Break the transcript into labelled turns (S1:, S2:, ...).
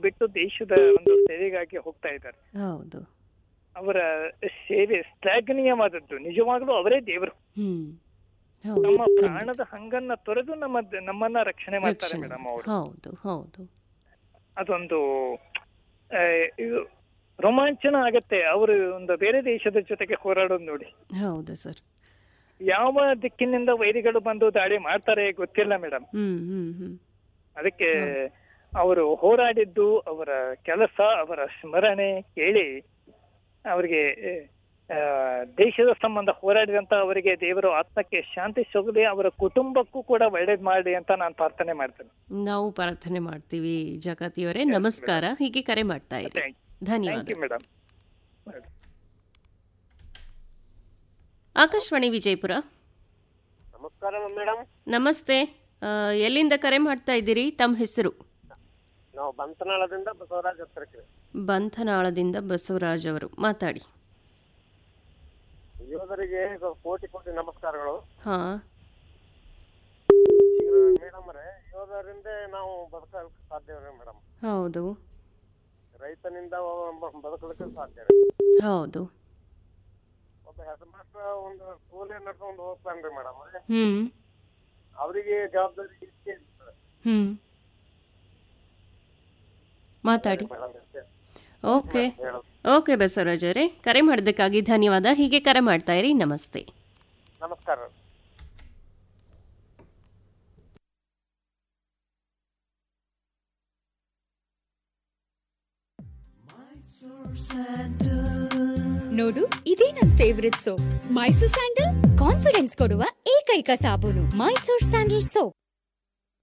S1: ಬಿಟ್ಟು ದೇಶದ ಒಂದು ಸೇವೆಗಾಗಿ ಹೋಗ್ತಾ ಇದ್ದಾರೆ
S2: ಹೌದು
S1: ಅವರ ಸೇವೆ ಶ್ಲಾಘನೀಯವಾದದ್ದು ನಿಜವಾಗ್ಲೂ ಅವರೇ ದೇವರು
S2: ಹ್ಮ್ ಹೌದು
S1: ನಮ್ಮ
S2: ಖಂಡಿತ.
S1: ಪ್ರಾಣದ ಹಂಗನ್ನ ತೊರೆದು ನಮ್ಮ ನಮ್ಮನ್ನ ರಕ್ಷಣೆ ಮಾಡ್ತಾರೆ
S2: ರಕ್ಷಣೆ
S1: ಮೇಡಮ್ ಅವರು
S2: ಹೌದು ಹೌದು
S1: ಅದೊಂದು ಆ, ಇದು ರೋಮಾಂಚನ ಆಗತ್ತೆ ಅವರು ಒಂದು ಬೇರೆ ದೇಶದ ಜೊತೆಗೆ ಹೋರಾಡೋದು ನೋಡಿ
S2: ಹೌದು ಸರ್
S1: ಯಾವ ದಿಕ್ಕಿನಿಂದ ವೈರಿಗಳು ಬಂದು ದಾಳಿ ಮಾಡ್ತಾರೆ ಗೊತ್ತಿಲ್ಲ ಮೇಡಮ್
S2: ಹ್ಮ್ ಹ್ಮ್ ಹ್ಮ್
S1: ಅದಕ್ಕೆ ಅವರು ಹೋರಾಡಿದ್ದು ಅವರ ಕೆಲಸ ಅವರ ಸ್ಮರಣೆ ಕೇಳಿ ಅವರಿಗೆ ಆ, ದೇಶದ ಸಂಬಂಧ ಹೋರಾಡಿದಂತ ಅವರಿಗೆ ದೇವರು ಆತ್ಮಕ್ಕೆ ಶಾಂತಿ ಸಿಗಲಿ ಅವರ ಕುಟುಂಬಕ್ಕೂ ಕೂಡ ಒಳ್ಳೇದ್ ಮಾಡಿ ಅಂತ ನಾನು ಪ್ರಾರ್ಥನೆ ಮಾಡ್ತೇನೆ
S2: ನಾವು ಪ್ರಾರ್ಥನೆ ಮಾಡ್ತೀವಿ ಜಗತಿಯವರೇ ನಮಸ್ಕಾರ ಹೀಗೆ ಕರೆ ಮಾಡ್ತಾ ಇರಿ
S1: ಥ್ಯಾಂಕ್
S2: ಧನ್ಯವಾದ
S1: ಯು ಮೇಡಮ್
S2: ಆಕಾಶವಾಣಿ ವಿಜಯಪುರ
S3: ನಮಸ್ಕಾರ ಮೇಡಮ್
S2: ನಮಸ್ತೆ ಆ, ಎಲ್ಲಿಂದ ಕರೆ ಮಾಡ್ತಾ ಇದ್ದೀರಿ ತಮ್ಮ ಹೆಸರು
S3: ನಾವು ಬಂತನಾಳದಿಂದ ಬಸವರಾಜ್ ಹತ್ರಕ್ಕೆ
S2: ಬಂಧನಾಳದಿಂದ ಬಸವರಾಜ್ ಅವರು ಮಾತಾಡಿ
S3: ಯೋಧರಿಗೆ ಕೋಟಿ ಕೋಟಿ ನಮಸ್ಕಾರಗಳು
S2: ಹಾ
S3: ಮೇಡಮ್ ರೇ ಯೋಧರಿಂದ ನಾವು ಬದುಕಲಿಕ್ಕೆ ಸಾಧ್ಯವೇ ಮೇಡಮ್
S2: ಹೌದು
S3: ರೈತನಿಂದ ಒಬ್ಬ ಬದುಕಲಿಕ್ಕೆ ಸಾಧ್ಯ
S2: ಹೌದು
S3: ಒಬ್ಬ ಹೆಡ್ ಮಾಸ್ಟರ್ ಒಂದು ಸ್ಕೂಲೇ ನಡ್ಕೊಂಡು ಹೋಗ್ತಾನ್ರಿ ಮೇಡಮ್
S2: ಹ್ಮ್
S3: ಅವರಿಗೆ ಜವಾಬ್ದಾರಿ ಇಷ್ಟೇ ಇರ್ತದೆ
S2: ಹ್ಮ್ ಮಾತಾಡಿ
S3: ಮೇಡಮ್
S2: ಓಕೆ
S3: ಹೇಳೋದು
S2: ಓಕೆ ಬಸವರಾಜ್ ಅವರೇ ಕರೆ ಮಾಡೋದಕ್ಕಾಗಿ ಧನ್ಯವಾದ ಹೀಗೆ ಕರೆ ಮಾಡ್ತಾ ಇರಿ ನಮಸ್ತೆ
S3: ನಮಸ್ಕಾರ
S4: ನೋಡು ಇದೇ ನನ್ favourite soap Mysore sandal confidence ಕೊಡುವ ಏಕೈಕ ಸಾಬೂನು ಮೈಸೂರ್ ಸ್ಯಾಂಡಲ್ ಸೋಪ್